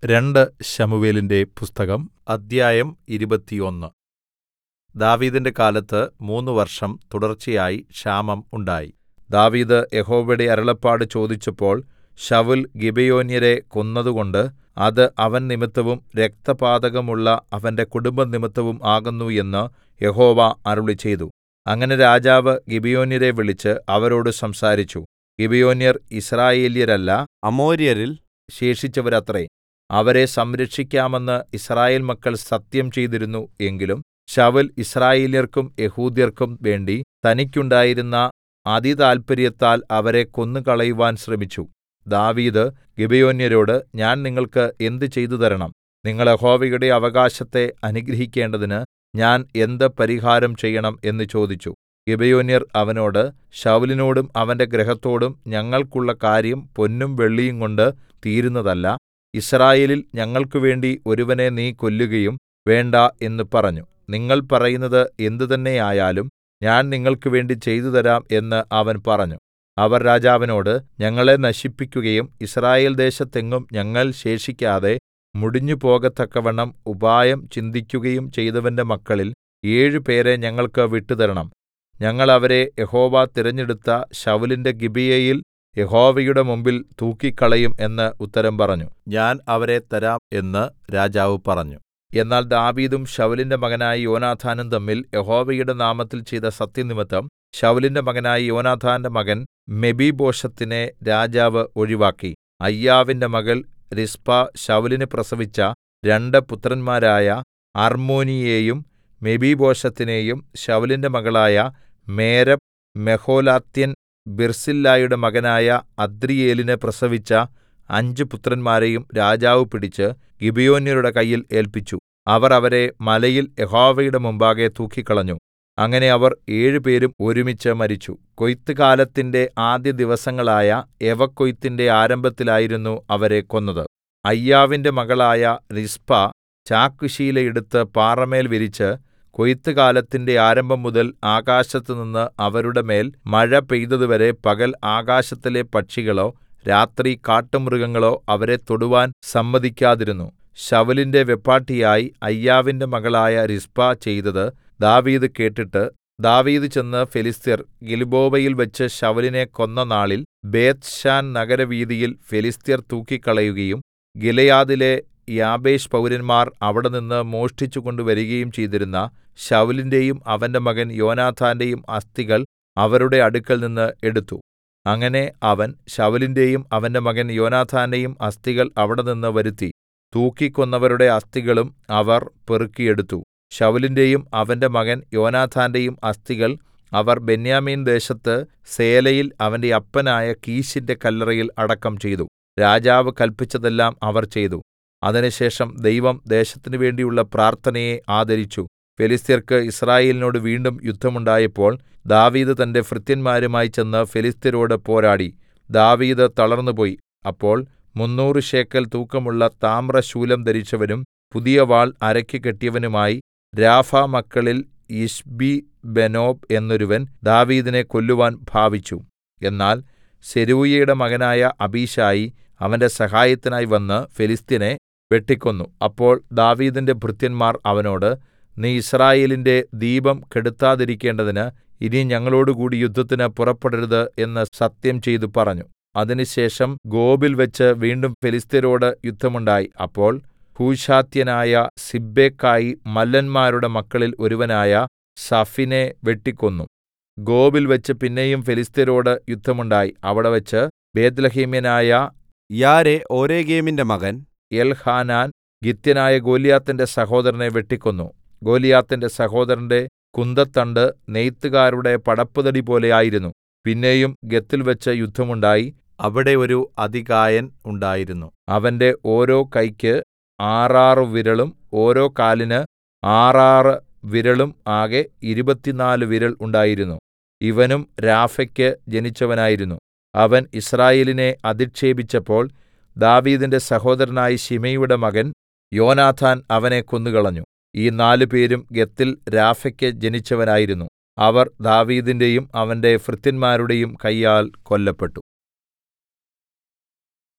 രണ്ട് ശമൂവേലിന്റെ പുസ്തകം അദ്ധ്യായം ഇരുപത്തിയൊന്ന് ദാവീദിന്റെ കാലത്ത് മൂന്ന് വർഷം തുടർച്ചയായി ക്ഷാമം ഉണ്ടായി ദാവീദ് യഹോവയുടെ അരുളപ്പാട് ചോദിച്ചപ്പോൾ ശൌൽ ഗിബെയോന്യരെ കൊന്നതുകൊണ്ട് അത് അവൻ നിമിത്തവും രക്തപാതകമുള്ള അവന്റെ കുടുംബം നിമിത്തവും ആകുന്നു എന്ന് യഹോവ അരുളിച്ചെയ്തു അങ്ങനെ രാജാവ് ഗിബെയോന്യരെ വിളിച്ച് അവരോട് സംസാരിച്ചു ഗിബെയോന്യർ യിസ്രായേല്യരല്ല അമോര്യരിൽ ശേഷിച്ചവരത്രേ അവരെ സംരക്ഷിക്കാമെന്ന് യിസ്രായേൽ മക്കൾ സത്യം ചെയ്തിരുന്നു എങ്കിലും ശൌൽ യിസ്രായേല്യർക്കും യെഹൂദ്യർക്കും വേണ്ടി തനിക്കുണ്ടായിരുന്ന അതിതാല്പര്യത്താൽ അവരെ കൊന്നുകളയുവാൻ ശ്രമിച്ചു ദാവീദ് ഗിബെയോന്യരോട് ഞാൻ നിങ്ങൾക്ക് എന്ത് ചെയ്തുതരണം നിങ്ങൾ യഹോവയുടെ അവകാശത്തെ അനുഗ്രഹിക്കേണ്ടതിന് ഞാൻ എന്ത് പരിഹാരം ചെയ്യണം എന്ന് ചോദിച്ചു ഗിബെയോന്യർ അവനോട് ശൌലിനോടും അവന്റെ ഗൃഹത്തോടും ഞങ്ങൾക്കുള്ള കാര്യം പൊന്നും വെള്ളിയും കൊണ്ട് തീരുന്നതല്ല യിസ്രായേലിൽ ഞങ്ങൾക്കുവേണ്ടി ഒരുവനെ നീ കൊല്ലുകയും വേണ്ട എന്ന് പറഞ്ഞു നിങ്ങൾ പറയുന്നത് എന്ത് തന്നെയായാലും ഞാൻ നിങ്ങൾക്കുവേണ്ടി ചെയ്തുതരാം എന്ന് അവൻ പറഞ്ഞു അവർ രാജാവിനോട് ഞങ്ങളെ നശിപ്പിക്കുകയും യിസ്രായേൽ ദേശത്തെങ്ങും ഞങ്ങൾ ശേഷിക്കാതെ മുടിഞ്ഞുപോകത്തക്കവണ്ണം ഉപായം ചിന്തിക്കുകയും ചെയ്തവന്റെ മക്കളിൽ ഏഴ് പേരെ ഞങ്ങൾക്ക് വിട്ടുതരണം ഞങ്ങൾ അവരെ യഹോവ തിരഞ്ഞെടുത്ത ശൌലിന്റെ ഗിബെയയിൽ യഹോവയുടെ മുമ്പിൽ തൂക്കിക്കളയും എന്ന് ഉത്തരം പറഞ്ഞു ഞാൻ അവരെ തരാം എന്ന് രാജാവ് പറഞ്ഞു എന്നാൽ ദാവീദും ശൌലിന്റെ മകനായ യോനാഥാനും തമ്മിൽ യഹോവയുടെ നാമത്തിൽ ചെയ്ത സത്യനിമിത്തം ശൌലിന്റെ മകനായ യോനാഥാന്റെ മകൻ മെബീബോശത്തിനെ രാജാവ് ഒഴിവാക്കി അയ്യാവിന്റെ മകൾ റിസ്പ ശൌലിന് പ്രസവിച്ച രണ്ട് പുത്രന്മാരായ അർമ്മോനിയെയും മെബീബോശത്തിനെയും ശൌലിന്റെ മകളായ മേരബ് മെഹോലാത്യൻ ബിർസില്ലായിയുടെ മകനായ അദ്രീയേലിന് പ്രസവിച്ച അഞ്ച് പുത്രന്മാരെയും രാജാവ് പിടിച്ച് ഗിബെയോന്യരുടെ കയ്യിൽ ഏല്പിച്ചു അവർ അവരെ മലയിൽ യഹോവയുടെ മുമ്പാകെ തൂക്കിക്കളഞ്ഞു അങ്ങനെ അവർ ഏഴുപേരും ഒരുമിച്ച് മരിച്ചു കൊയ്ത്തുകാലത്തിന്റെ ആദ്യ ദിവസങ്ങളായ യവക്കൊയ്ത്തിന്റെ ആരംഭത്തിലായിരുന്നു അവരെ കൊന്നത് അയ്യാവിന്റെ മകളായ റിസ്പ ചാക്കുശീല എടുത്ത് പാറമേൽ വിരിച്ച് കൊയ്ത്തുകാലത്തിന്റെ ആരംഭം മുതൽ ആകാശത്തുനിന്ന് അവരുടെ മേൽ മഴ പെയ്തതുവരെ പകൽ ആകാശത്തിലെ പക്ഷികളോ രാത്രി കാട്ടുമൃഗങ്ങളോ അവരെ തൊടുവാൻ സമ്മതിക്കാതിരുന്നു ശൌലിന്റെ വെപ്പാട്ടിയായി അയ്യാവിന്റെ മകളായ റിസ്പ ചെയ്തത് ദാവീദ് കേട്ടിട്ട് ദാവീദ് ചെന്ന് ഫെലിസ്ത്യർ ഗിൽബോവയിൽ വെച്ച് ശൌലിനെ കൊന്ന നാളിൽ ബേത്ത്ശാൻ നഗരവീഥിയിൽ ഫെലിസ്ത്യർ തൂക്കിക്കളയുകയും ഗിലെയാദിലെ യാബേശ് പൗരന്മാർ അവിടെനിന്ന് മോഷ്ടിച്ചു കൊണ്ടുവരികയും ചെയ്തിരുന്ന ശൌലിന്റെയും അവന്റെ മകൻ യോനാഥാന്റെയും അസ്ഥികൾ അവരുടെ അടുക്കൽ നിന്ന് എടുത്തു അങ്ങനെ അവൻ ശൌലിന്റെയും അവന്റെ മകൻ യോനാഥാന്റെയും അസ്ഥികൾ അവിടെനിന്ന് വരുത്തി തൂക്കിക്കൊന്നവരുടെ അസ്ഥികളും അവർ പെറുക്കിയെടുത്തു ശൌലിന്റെയും അവന്റെ മകൻ യോനാഥാന്റെയും അസ്ഥികൾ അവർ ബെന്യാമീൻ ദേശത്ത് സേലയിൽ അവന്റെ അപ്പനായ കീശിന്റെ കല്ലറയിൽ അടക്കം ചെയ്തു രാജാവ് കല്പിച്ചതെല്ലാം അവർ ചെയ്തു അതിനുശേഷം ദൈവം ദേശത്തിന് വേണ്ടിയുള്ള പ്രാർത്ഥനയെ ആദരിച്ചു ഫെലിസ്ത്യർക്ക് യിസ്രായേലിനോട് വീണ്ടും യുദ്ധമുണ്ടായപ്പോൾ ദാവീദ് തന്റെ ഭൃത്യന്മാരുമായി ചെന്ന് ഫെലിസ്ത്യരോട് പോരാടി ദാവീദ് തളർന്നുപോയി അപ്പോൾ മുന്നൂറ് ശേക്കൽ തൂക്കമുള്ള താമ്രശൂലം ധരിച്ചവനും പുതിയ വാൾ അരയ്ക്ക് കെട്ടിയവനുമായി രാഫ മക്കളിൽ യിശ്ബി ബെനോബ് എന്നൊരുവൻ ദാവീദിനെ കൊല്ലുവാൻ ഭാവിച്ചു എന്നാൽ സെരൂയയുടെ മകനായ അബീശായി അവന്റെ സഹായത്തിനായി വന്ന് ഫെലിസ്ത്യനെ വെട്ടിക്കൊന്നു അപ്പോൾ ദാവീദിന്റെ ഭൃത്യന്മാർ അവനോട് നീ യിസ്രായേലിന്റെ ദീപം കെടുത്താതിരിക്കേണ്ടതിന് ഇനി ഞങ്ങളോടുകൂടി യുദ്ധത്തിന് പുറപ്പെടരുത് എന്ന് സത്യം ചെയ്തു പറഞ്ഞു അതിനുശേഷം ഗോബിൽ വെച്ച് വീണ്ടും ഫെലിസ്ത്യരോട് യുദ്ധമുണ്ടായി അപ്പോൾ ഹൂശാത്യനായ സിബ്ബെക്കായി മല്ലന്മാരുടെ മക്കളിൽ ഒരുവനായ സഫിനെ വെട്ടിക്കൊന്നു ഗോബിൽ വെച്ച് പിന്നെയും ഫെലിസ്ത്യരോട് യുദ്ധമുണ്ടായി അവിടെ വെച്ച് ബേത്ത്ലഹേമ്യനായ യാരെ ഓരേഗേമിന്റെ മകൻ എൽഹാനാൻ ഗിത്യനായ ഗോലിയാത്തിന്റെ സഹോദരനെ വെട്ടിക്കൊന്നു ഗോലിയാത്തിന്റെ സഹോദരന്റെ കുന്തത്തണ്ട് നെയ്ത്തുകാരുടെ പടപ്പുതടി പോലെ ആയിരുന്നു പിന്നെയും ഗത്തിൽ വെച്ച് യുദ്ധമുണ്ടായി അവിടെ ഒരു അതികായൻ ഉണ്ടായിരുന്നു അവന്റെ ഓരോ കൈക്ക് ആറാറ് വിരലും ഓരോ കാലിന് ആറാറ് വിരലും ആകെ ഇരുപത്തിനാല് വിരൽ ഉണ്ടായിരുന്നു ഇവനും രാഫയ്ക്ക് ജനിച്ചവനായിരുന്നു അവൻ യിസ്രായേലിനെ അധിക്ഷേപിച്ചപ്പോൾ ദാവീദിന്റെ സഹോദരനായ ശിമെയിയുടെ മകൻ യോനാഥാൻ അവനെ കൊന്നുകളഞ്ഞു ഈ നാലുപേരും ഗത്തിൽ രാഫയ്ക്ക് ജനിച്ചവരായിരുന്നു അവർ ദാവീദിന്റെയും അവന്റെ ഭൃത്യന്മാരുടെയും കയ്യാൽ കൊല്ലപ്പെട്ടു